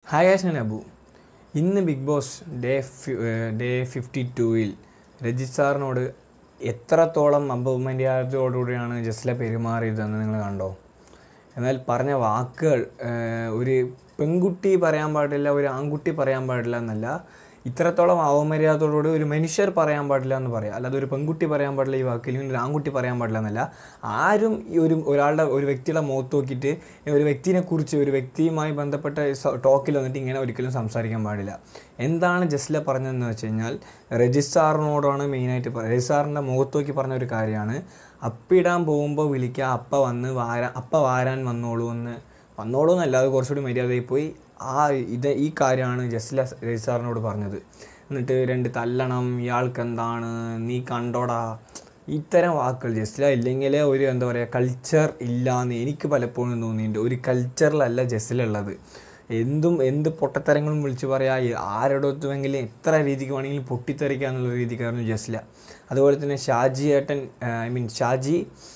hi guys ഞാൻ അബു ഇന്ന് big boss day day fifty ടൂവിൽ രജിത് സാറിനോട് എത്രത്തോളം അപമര്യാദയോടുകൂടിയാണ് ജസ്ല പെരുമാറിയതെന്ന് നിങ്ങൾ കണ്ടോ എന്നാൽ പറഞ്ഞ വാക്കുകൾ ഏഹ്, ഒരു പെൺകുട്ടി പറയാൻ പാടില്ല ഒരു ആൺകുട്ടി പറയാൻ പാടില്ല എന്നല്ല ഇത്രത്തോളം അവമര്യാദയോടുകൂടി ഒരു മനുഷ്യർ പറയാൻ പാടില്ല എന്ന് പറയാം അല്ലാതെ ഒരു പെൺകുട്ടി പറയാൻ പാടില്ല ഈ വാക്ക് അല്ലെങ്കിൽ ഒരു ആൺകുട്ടി പറയാൻ പാടില്ല എന്നല്ല ആരും ഈ ഒരു ഒരാളുടെ ഒരു വ്യക്തിയുടെ മുഖത്ത് നോക്കിയിട്ട് ഒരു വ്യക്തിനെ കുറിച്ച് ഒരു വ്യക്തിയുമായി ബന്ധപ്പെട്ട ടോക്കിൽ വന്നിട്ട് ഇങ്ങനെ ഒരിക്കലും സംസാരിക്കാൻ പാടില്ല എന്താണ് ജസ്ല പറഞ്ഞതെന്ന് വെച്ച് കഴിഞ്ഞാൽ രജിസ്ട്രാറിനോടാണ് മെയിനായിട്ട് പറയുക രജിസ്ട്രാറിൻ്റെ മുഖത്ത് നോക്കി പറഞ്ഞ ഒരു കാര്യമാണ് അപ്പിടാൻ പോകുമ്പോൾ വിളിക്കുക അപ്പ വന്ന് വാരാ അപ്പ വാരാൻ വന്നോളൂ എന്ന് വന്നോളൂ എന്നല്ല അത് കുറച്ചുകൂടി മര്യാദയിൽ പോയി ആ ഇത് ഈ കാര്യമാണ് ജസ്ല രജിസ്ട്രാറിനോട് പറഞ്ഞത് എന്നിട്ട് രണ്ട് തല്ലണം ഇയാൾക്ക് എന്താണ് നീ കണ്ടോടാ ഇത്തരം വാക്കുകൾ ജസ്ല ഇല്ലെങ്കിൽ ഒരു എന്താ പറയുക കൾച്ചർ ഇല്ലാന്ന് എനിക്ക് പലപ്പോഴും തോന്നിയിട്ടുണ്ട് ഒരു കൾച്ചറിലല്ല ജസ്ലുള്ളത് എന്തും എന്ത് പൊട്ടത്തരങ്ങളും വിളിച്ചു പറയാ ആരോടൊത്തുമെങ്കിലും എത്ര രീതിക്ക് വേണമെങ്കിലും പൊട്ടിത്തെറിക്കുക എന്നുള്ള രീതിക്കായിരുന്നു ജസ്ല അതുപോലെ തന്നെ ഷാജി ഏട്ടൻ ഐ മീൻ ഷാജി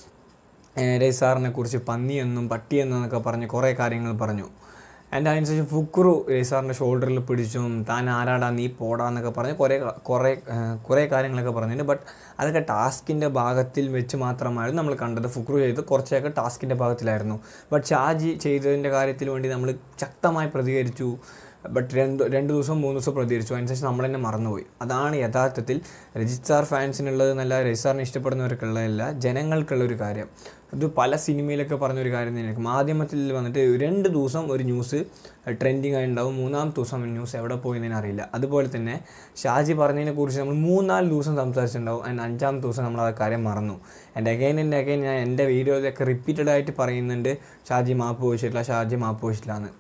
രജി സാറിനെ കുറിച്ച് പന്നിയെന്നും പട്ടിയെന്നൊക്കെ പറഞ്ഞ് കുറേ കാര്യങ്ങൾ പറഞ്ഞു എൻ്റെ അതിനുശേഷം ഫുക്രു രജി സാറിൻ്റെ ഷോൾഡറിൽ പിടിച്ചും താൻ ആരാടാ നീ പോടാ എന്നൊക്കെ പറഞ്ഞ് കുറേ കുറേ ഏഹ്, കുറേ കാര്യങ്ങളൊക്കെ പറഞ്ഞിട്ടുണ്ട് ബട്ട് അതൊക്കെ ടാസ്കിൻ്റെ ഭാഗത്തിൽ വെച്ച് മാത്രമായിരുന്നു നമ്മൾ കണ്ടത് ഫുക്രു ചെയ്ത് കുറച്ചൊക്കെ ടാസ്കിൻ്റെ ഭാഗത്തിലായിരുന്നു ബട്ട് ഷാജി ചെയ്തതിൻ്റെ കാര്യത്തിൽ വേണ്ടി നമ്മൾ ശക്തമായി പ്രതികരിച്ചു ബട്ട് രണ്ട് രണ്ട് ദിവസം മൂന്ന് ദിവസം പ്രതികരിച്ചു അതിനുശേഷം നമ്മൾ തന്നെ മറന്നുപോയി അതാണ് യഥാർത്ഥത്തിൽ രജിത് സാർ ഫാൻസിനുള്ളത് എന്നല്ല രജിത് സാറിനെ ഇഷ്ടപ്പെടുന്നവർക്കുള്ളതല്ല ജനങ്ങൾക്കുള്ള ഒരു കാര്യം ഇത് പല സിനിമയിലൊക്കെ പറഞ്ഞൊരു കാര്യം തന്നെയായിരിക്കും മാധ്യമത്തിൽ വന്നിട്ട് രണ്ട് ദിവസം ഒരു ന്യൂസ് ട്രെൻഡിങ് ആയി ഉണ്ടാവും മൂന്നാം ദിവസം ന്യൂസ് എവിടെ പോയെന്നതിന് അറിയില്ല അതുപോലെ തന്നെ ഷാജി പറഞ്ഞതിനെ കുറിച്ച് നമ്മൾ മൂന്നാല് ദിവസം സംസാരിച്ചിട്ടുണ്ടാവും ആൻഡ് അഞ്ചാം ദിവസം നമ്മൾ ആ കാര്യം മറന്നു ആൻഡ് അഗൈൻ ആൻഡ് അഗൈൻ ഞാൻ എൻ്റെ വീഡിയോയിലൊക്കെ റിപ്പീറ്റഡ് ആയിട്ട് പറയുന്നുണ്ട് ഷാജി മാപ്പ് ചോദിച്ചിട്ടില്ല ഷാജി മാപ്പ് ചോദിച്ചിട്ടില്ല എന്ന്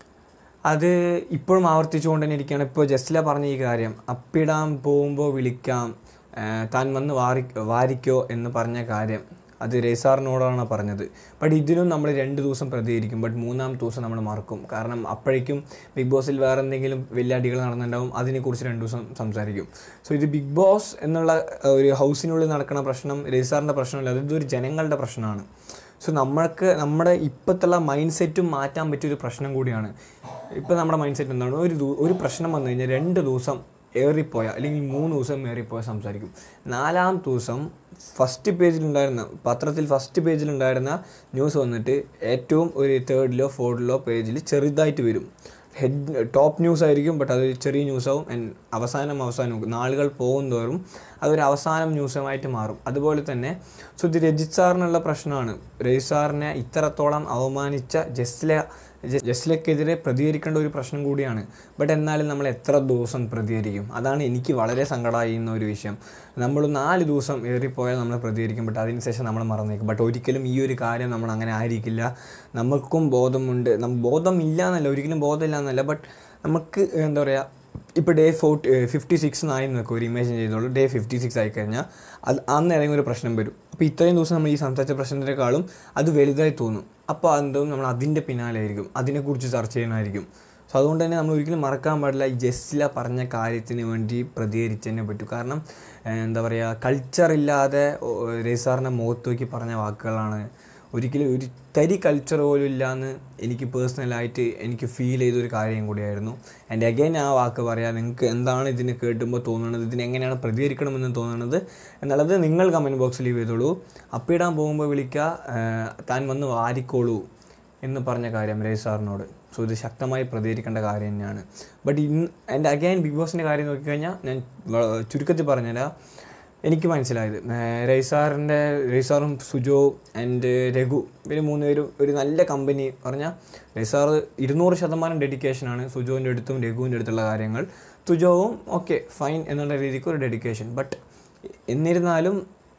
അത് ഇപ്പോഴും ആവർത്തിച്ചുകൊണ്ട് തന്നെ ഇരിക്കുകയാണ് ഇപ്പോൾ ജസ്റ്റില പറഞ്ഞ ഈ കാര്യം അപ്പിടാൻ പോകുമ്പോൾ വിളിക്കാം ആ, താൻ വന്ന് വാരി വാരിക്കോ എന്ന് പറഞ്ഞ കാര്യം അത് രേസാറിനോടാണ് പറഞ്ഞത് ബട്ട് ഇതിനും നമ്മൾ രണ്ട് ദിവസം പ്രതികരിക്കും ബട്ട് മൂന്നാം ദിവസം നമ്മൾ മറക്കും കാരണം അപ്പോഴേക്കും ബിഗ് ബോസിൽ വേറെ എന്തെങ്കിലും വലിയ അടികൾ നടന്നിട്ടുണ്ടാവും അതിനെക്കുറിച്ച് രണ്ട് ദിവസം സംസാരിക്കും സോ ഇത് ബിഗ് ബോസ് എന്നുള്ള ആ, ഒരു ഹൗസിനുള്ളിൽ നടക്കുന്ന പ്രശ്നം രേസാറിൻ്റെ പ്രശ്നമല്ല അത് ഇതൊരു ജനങ്ങളുടെ പ്രശ്നമാണ് സോ നമ്മൾക്ക് നമ്മുടെ ഇപ്പോഴത്തുള്ള മൈൻഡ് സെറ്റും മാറ്റാൻ പറ്റിയൊരു പ്രശ്നം കൂടിയാണ് ഇപ്പോൾ നമ്മുടെ മൈൻഡ് സെറ്റ് എന്താണ് ഒരു ദൂ- ഒരു പ്രശ്നം വന്നു കഴിഞ്ഞാൽ രണ്ട് ദിവസം ഏറിപ്പോയ അല്ലെങ്കിൽ മൂന്ന് ദിവസം ഏറിപ്പോയ സംസാരിക്കും നാലാം ദിവസം ഫസ്റ്റ് പേജിലുണ്ടായിരുന്ന പത്രത്തിൽ ഫസ്റ്റ് പേജിലുണ്ടായിരുന്ന ന്യൂസ് വന്നിട്ട് ഏറ്റവും ഒരു തേർഡിലോ ഫോർത്തിലോ പേജിൽ ചെറുതായിട്ട് വരും ഹെഡ് ടോപ്പ് ന്യൂസ് ആയിരിക്കും ബട്ട് അത് ചെറിയ ന്യൂസാവും and അവസാനം അവസാനം നാളുകൾ പോകും തോറും അതൊരു അവസാനം ന്യൂസുമായിട്ട് മാറും അതുപോലെ തന്നെ സോ ഇത് രജിത് സാറിനുള്ള പ്രശ്നമാണ് രജിത് സാറിനെ ഇത്രത്തോളം അവമാനിച്ച ജസ്ല ജ- ജസ്ലക്കെതിരെ പ്രതികരിക്കേണ്ട ഒരു പ്രശ്നം കൂടിയാണ് ബട്ട് എന്നാലും നമ്മൾ എത്ര ദിവസം പ്രതികരിക്കും അതാണ് എനിക്ക് വളരെ സങ്കടമായിരുന്ന ഒരു വിഷയം നമ്മൾ നാല് ദിവസം ഏറിപ്പോയാൽ നമ്മൾ പ്രതികരിക്കും ബട്ട് അതിനുശേഷം നമ്മൾ മറന്നേക്കും ബട്ട് ഒരിക്കലും ഈ ഒരു കാര്യം നമ്മൾ അങ്ങനെ ആയിരിക്കില്ല നമുക്കും ബോധമുണ്ട് നം ബോധം ഇല്ല എന്നല്ല ഒരിക്കലും ബോധമില്ല എന്നല്ല ബട്ട് നമുക്ക് എന്താ പറയുക ഇപ്പോൾ ഡേ ഫോർട്ടി ഫിഫ്റ്റി സിക്സ് ആയി നോക്കുക ഒരു ഇമേജിൻ ചെയ്തോളൂ ഡേ ഫിഫ്റ്റി സിക്സ് ആയി കഴിഞ്ഞാൽ അത് അന്ന് ഏതെങ്കിലും ഒരു പ്രശ്നം വരും അപ്പോൾ ഇത്രയും ദിവസം നമ്മൾ ഈ സംസാരിച്ച പ്രശ്നത്തിനേക്കാളും അത് വലുതായി തോന്നും അപ്പോൾ എന്തോ നമ്മൾ അതിൻ്റെ പിന്നാലെ ആയിരിക്കും അതിനെക്കുറിച്ച് ചർച്ച ചെയ്യണമായിരിക്കും സോ അതുകൊണ്ട് തന്നെ നമ്മൾ ഒരിക്കലും മറക്കാൻ പാടില്ല ഈ ജസ്ല പറഞ്ഞ കാര്യത്തിന് വേണ്ടി പ്രതികരിച്ചതിനെ പറ്റൂ കാരണം ഏഹ്, എന്താ പറയുക കൾച്ചർ ഇല്ലാതെ രജിസാറിൻ്റെ മുഖത്ത് നോക്കി പറഞ്ഞ വാക്കുകളാണ് ഒരിക്കലും ഒരു തരി കൾച്ചർ പോലും ഇല്ലയെന്ന് എനിക്ക് പേഴ്സണലായിട്ട് എനിക്ക് ഫീൽ ചെയ്തൊരു കാര്യം കൂടിയായിരുന്നു ആൻഡ് അഗൈൻ ആ വാക്ക് പറയാം നിങ്ങൾക്ക് എന്താണ് ഇതിന് കേട്ടുമ്പോൾ തോന്നുന്നത് ഇതിന് എങ്ങനെയാണ് പ്രതികരിക്കണമെന്ന് തോന്നുന്നത് എന്നുള്ളത് നിങ്ങൾ കമൻറ്റ് ബോക്സിൽ ലീവ് ചെയ്തോളൂ അപ്പിടാൻ പോകുമ്പോൾ വിളിക്കുക ഏഹ്, താൻ വന്ന് വാരിക്കോളൂ എന്ന് പറഞ്ഞ കാര്യം രജി സാറിനോട് സോ ഇത് ശക്തമായി പ്രതികരിക്കേണ്ട കാര്യം തന്നെയാണ് ബട്ട് ഇന്ന് എൻ്റെ അഗൈൻ ബിഗ് ബോസിൻ്റെ കാര്യം നോക്കിക്കഴിഞ്ഞാൽ ഞാൻ വ- ചുരുക്കത്തിൽ പറഞ്ഞുതരാം എനിക്ക് മനസ്സിലായത് ഏഹ് രൈസാറിൻ്റെ രൈസാറും സുജോ ആൻഡ് രഘു ഇവർ മൂന്നുപേരും ഒരു നല്ല കമ്പനി പറഞ്ഞാൽ രൈസാർ ഇരുന്നൂറ് ശതമാനം ഡെഡിക്കേഷനാണ് സുജോൻ്റെ അടുത്തും രഘുവിൻ്റെ അടുത്തുള്ള കാര്യങ്ങൾ സുജോവും ഓക്കെ ഫൈൻ എന്നുള്ള രീതിക്ക് ഒരു ഡെഡിക്കേഷൻ ബട്ട് എന്നിരുന്നാലും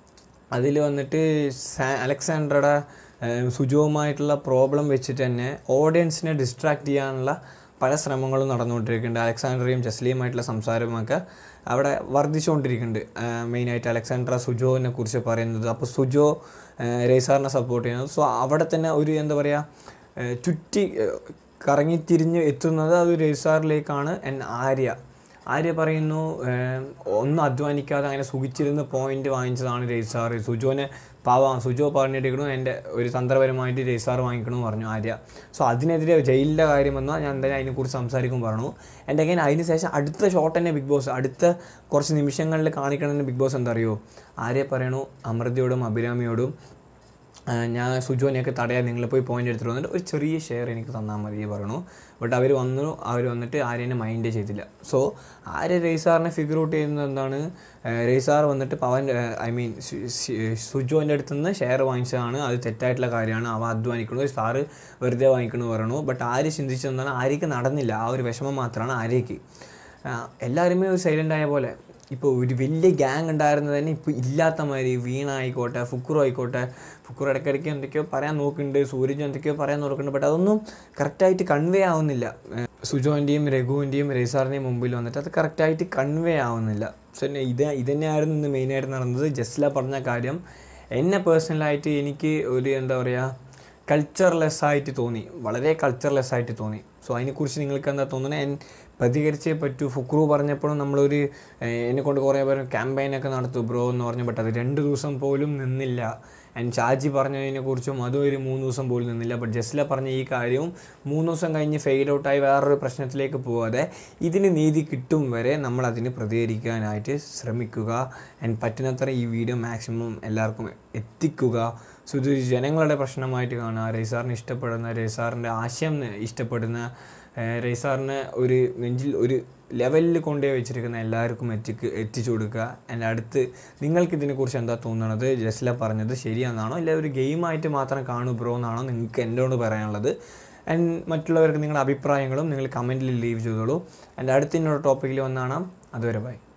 അതിൽ വന്നിട്ട് സാ അലക്സാണ്ടറുടെ ഏഹ്, സുജുവുമായിട്ടുള്ള പ്രോബ്ലം വെച്ചിട്ട് തന്നെ ഓഡിയൻസിനെ ഡിസ്ട്രാക്ട് ചെയ്യാനുള്ള പല ശ്രമങ്ങളും നടന്നുകൊണ്ടിരിക്കുന്നുണ്ട് അലക്സാണ്ടറയും ജസ്ലിയുമായിട്ടുള്ള സംസാരമൊക്കെ അവിടെ വർദ്ധിച്ചുകൊണ്ടിരിക്കുന്നുണ്ട് മെയിനായിട്ട് അലക്സാണ്ടറ സുജോവിനെ കുറിച്ച് പറയുന്നത് അപ്പോൾ സുജോ ഏഹ്, രേസാറിനെ സപ്പോർട്ട് ചെയ്യുന്നത് സോ അവിടെ തന്നെ ഒരു എന്താ പറയുക ഏഹ്, ചുറ്റി ഏഹ്, കറങ്ങിത്തിരിഞ്ഞ് എത്തുന്നത് അത് രേസാറിലേക്കാണ് എൻ ആര്യ ആര്യ പറയുന്നു ഏം, ഒന്നും അധ്വാനിക്കാതെ അങ്ങനെ സുഖിച്ചിരുന്ന് പോയിന്റ് വാങ്ങിച്ചതാണ് രജിസാർ സുജോനെ പാവ സുജോ പറഞ്ഞിട്ടിരിക്കണു എൻ്റെ ഒരു തന്ത്രപരമായിട്ട് രജിസാർ വാങ്ങിക്കണമെന്ന് പറഞ്ഞു ആര്യ സോ അതിനെതിരെ ജയിലിൻ്റെ കാര്യം വന്നാൽ ഞാൻ എന്തായാലും അതിനെക്കുറിച്ച് സംസാരിക്കും പറഞ്ഞു എൻ്റെ കയ്യിൽ അതിന് ശേഷം അടുത്ത ഷോട്ട് തന്നെ ബിഗ് ബോസ് അടുത്ത കുറച്ച് നിമിഷങ്ങളിൽ കാണിക്കണമെന്ന് ബിഗ് ബോസ് എന്താ അറിയോ ആര്യ പറയണു അമൃതയോടും അഭിരാമിയോടും ആ, ഞാൻ സുജോനെയൊക്കെ തടയാൻ നിങ്ങൾ പോയി പോയിന്റ് എടുത്തിട്ട് വന്നിട്ട് ഒരു ചെറിയ ഷെയർ എനിക്ക് തന്നാൽ മതി പറഞ്ഞു ബട്ട് അവർ വന്നു അവർ വന്നിട്ട് ആര്യനെ മൈൻഡ് ചെയ്തില്ല സോ ആര്യ രജിസാറിനെ ഫിഗർ ഔട്ട് ചെയ്യുന്നത് എന്താണ് രജിസാർ വന്നിട്ട് പവൻ ഐ മീൻ സുജോൻ്റെ അടുത്ത് നിന്ന് ഷെയർ വാങ്ങിച്ചതാണ് അത് തെറ്റായിട്ടുള്ള കാര്യമാണ് അവ അധ്വാനിക്കണു സാറ് വെറുതെ വാങ്ങിക്കണു പറയണു ബട്ട് ആര് ചിന്തിച്ചതെന്നാണ് ആര്യക്ക് നടന്നില്ല ആ ഒരു വിഷമം മാത്രമാണ് ആര്യക്ക് ആ, എല്ലാവരുമേ ഒരു സൈലൻ്റ് ആയ പോലെ ഇപ്പോൾ ഒരു വലിയ ഗ്യാങ് ഉണ്ടായിരുന്നത് തന്നെ ഇപ്പോൾ ഇല്ലാത്ത മാതിരി വീണ ആയിക്കോട്ടെ ഫുക്കുറു ആയിക്കോട്ടെ ഫുക്കുറു ഇടയ്ക്കിടയ്ക്ക് എന്തൊക്കെയോ പറയാൻ നോക്കുന്നുണ്ട് സൂരജ് എന്തൊക്കെയോ പറയാൻ നോക്കുന്നുണ്ട് ബട്ട് അതൊന്നും കറക്റ്റായിട്ട് കൺവേ ആവുന്നില്ല ഏഹ് സുജോൻ്റെയും രഘുവിൻ്റെയും രജിസാറിൻ്റെയും മുമ്പിൽ വന്നിട്ട് അത് കറക്റ്റായിട്ട് കൺവേ ആവുന്നില്ല സോ എന്നെ ഇത് ഇതന്നെയായിരുന്നു ഇന്ന് മെയിനായിട്ട് നടന്നത് ജസ്ല പറഞ്ഞ കാര്യം എന്നെ പേഴ്സണലായിട്ട് എനിക്ക് ഒരു എന്താ പറയുക കൾച്ചർലെസ് ആയിട്ട് തോന്നി വളരെ കൾച്ചർലെസ് ആയിട്ട് തോന്നി സോ അതിനെക്കുറിച്ച് നിങ്ങൾക്ക് എന്താ തോന്നുന്നത് എൻ പ്രതികരിച്ചേ പറ്റൂ ഫുക്രു പറഞ്ഞപ്പോഴും നമ്മളൊരു ഏഹ്, എന്നെ കൊണ്ട് കുറേ പേര് ക്യാമ്പയിനൊക്കെ നടത്തു ബ്രോ എന്ന് പറഞ്ഞു ബട്ട് അത് രണ്ട് ദിവസം പോലും നിന്നില്ല ആൻഡ് ഷാജി പറഞ്ഞതിനെക്കുറിച്ചും അതും ഒരു മൂന്ന് ദിവസം പോലും നിന്നില്ല ബട്ട് ജസ്ല പറഞ്ഞ ഈ കാര്യവും മൂന്ന് ദിവസം കഴിഞ്ഞ് ഫെയിൽ ഔട്ടായി വേറൊരു പ്രശ്നത്തിലേക്ക് പോവാതെ ഇതിന് നീതി കിട്ടും വരെ നമ്മൾ അതിന് പ്രതികരിക്കാനായിട്ട് ശ്രമിക്കുക ആൻഡ് പറ്റുന്നത്ര ഈ വീഡിയോ മാക്സിമം എല്ലാവർക്കും എത്തിക്കുക സോ ഇതൊരു ജനങ്ങളുടെ പ്രശ്നമായിട്ട് കാണുക രജിസാറിന് ഇഷ്ടപ്പെടുന്ന രജിസാറിൻ്റെ ആശയം ഇഷ്ടപ്പെടുന്ന ഏഹ് രജിസാറിനെ ഒരു നെഞ്ചിൽ ഒരു ലെവലിൽ കൊണ്ടുപോയി വെച്ചിരിക്കുന്ന എല്ലാവർക്കും എത്തിക്ക് എത്തിച്ചു കൊടുക്കുക എൻ്റെ അടുത്ത് നിങ്ങൾക്ക് ഇതിനെക്കുറിച്ച് എന്താ തോന്നുന്നത് ജസ്ല പറഞ്ഞത് ശരിയാണെന്നാണോ ഇല്ല ഒരു ഗെയിമായിട്ട് മാത്രം കാണൂ ബ്രോ എന്നാണോ നിങ്ങൾക്ക് എന്നോട് പറയാനുള്ളത് ആൻഡ് മറ്റുള്ളവർക്ക് നിങ്ങളുടെ അഭിപ്രായങ്ങളും നിങ്ങൾ കമൻറ്റിൽ ലീവ് ചെയ്തോളൂ എൻ്റെ അടുത്ത ഇന്നൊരു ടോപ്പിക്കിൽ വന്നാണ് അതുവരെ ബൈ